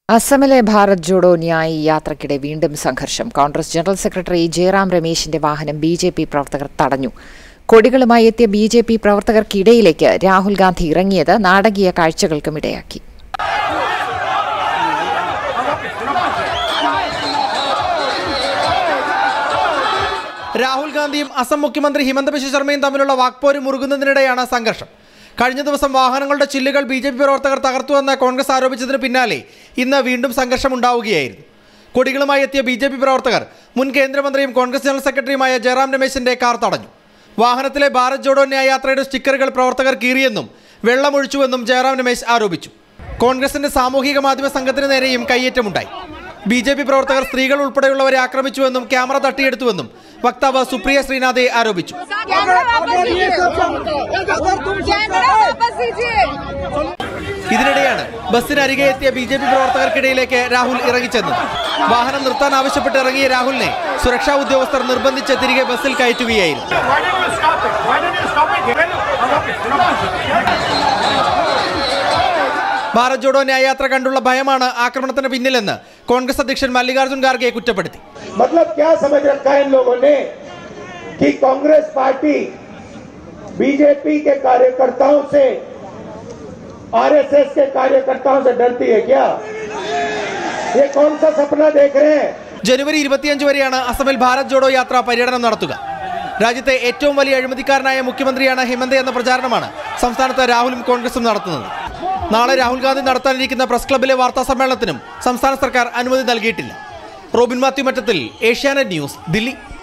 അസമിലെ ഭാരത് ജോഡോ ന്യായ് യാത്രയ്ക്കിടെ വീണ്ടും സംഘർഷം കോൺഗ്രസ് ജനറൽ സെക്രട്ടറി ജയറാം രമേശിന്റെ വാഹനം ബി ജെ പി പ്രവർത്തകർ തടഞ്ഞു കൊടികളുമായി എത്തിയ ബി ജെ പി പ്രവർത്തകർക്കിടയിലേക്ക് രാഹുൽ ഗാന്ധി ഇറങ്ങിയത് നാടകീയ കാഴ്ചകൾക്കും ഇടയാക്കി രാഹുൽ ഗാന്ധിയും അസം മുഖ്യമന്ത്രി ഹിമന്ത ബിശ്വ ശർമ്മയും തമ്മിലുള്ള വാക്പോര് മുറുകുന്നതിനിടെയാണ് സംഘർഷം കഴിഞ്ഞ ദിവസം വാഹനങ്ങളുടെ ചില്ലുകൾ ബി ജെ പി പ്രവർത്തകർ തകർത്തുവെന്ന് കോൺഗ്രസ് ആരോപിച്ചതിന് പിന്നാലെ ഇന്ന് വീണ്ടും സംഘർഷം ഉണ്ടാവുകയായിരുന്നു കൊടികളുമായി എത്തിയ ബി ജെ പി പ്രവർത്തകർ മുൻ കേന്ദ്രമന്ത്രിയും കോൺഗ്രസ് ജനറൽ സെക്രട്ടറിയുമായ ജയറാം രമേശിന്റെ കാർ തടഞ്ഞു വാഹനത്തിലെ ഭാരത് ജോഡോ ന്യായ യാത്രയുടെ സ്റ്റിക്കറുകൾ പ്രവർത്തകർ കീറിയെന്നും വെള്ളമൊഴിച്ചുവെന്നും ജയറാം രമേശ് ആരോപിച്ചു കോൺഗ്രസിന്റെ സാമൂഹിക മാധ്യമ സംഘത്തിന് നേരെയും കയ്യേറ്റമുണ്ടായി ബി ജെ പി പ്രവർത്തകർ സ്ത്രീകൾ ഉൾപ്പെടെയുള്ളവരെ ആക്രമിച്ചുവെന്നും ക്യാമറ തട്ടിയെടുത്തുവെന്നും വക്താവ് സുപ്രിയ ശ്രീനാഥെ ആരോപിച്ചു कैमरा वापस लीजिए कैमरा वापस लीजिए ഇതിനിടെയാണ് ബസ്സിനരികെ എത്തിയ ബി ജെ പി പ്രവർത്തകർക്കിടയിലേക്ക് രാഹുൽ ഇറങ്ങിച്ചെന്നത് വാഹനം നിർത്താൻ ആവശ്യപ്പെട്ട് ഇറങ്ങിയ രാഹുലിനെ സുരക്ഷാ ഉദ്യോഗസ്ഥർ നിർബന്ധിച്ച് തിരികെ ബസ്സിൽ കയറ്റുകയായിരുന്നു Why didn't you stop it? Why didn't you stop it? Bharat Jodo ന്യായയാത്ര കണ്ടുള്ള ഭയമാണ് ആക്രമണത്തിന് പിന്നിലെന്ന് കോൺഗ്രസ് അധ്യക്ഷൻ മല്ലികാർജ്ജുൻ ഖാർഗെ കുറ്റപ്പെടുത്തി मतलब क्या समझ रखा है इन लोगों ने कि कांग्रेस पार्टी बीजेपी के कार्यकर्ताओं से आरएसएस के कार्यकर्ताओं से डरती है क्या ये कौन सा सपना देख रहे हैं ജനുവരി ഇരുപത്തിയഞ്ച് വരെയാണ് അസമിൽ ഭാരത് ജോഡോ യാത്ര പര്യടനം നടത്തുക രാജ്യത്തെ ഏറ്റവും വലിയ അഴിമതിക്കാരനായ മുഖ്യമന്ത്രിയാണ് ഹിമന്ത എന്ന പ്രചാരണമാണ് സംസ്ഥാനത്ത് രാഹുലും കോൺഗ്രസും നടത്തുന്നത് നാളെ രാഹുൽ ഗാന്ധി നടത്താനിരിക്കുന്ന പ്രസ് ക്ലബിലെ വാർത്താ സമ്മേളനത്തിനും സംസ്ഥാന സർക്കാർ അനുമതി നൽകിയിട്ടില്ല റോബിൻ മാത്യു മറ്റത്തിൽ ഏഷ്യാനെറ്റ് ന്യൂസ് ദില്ലി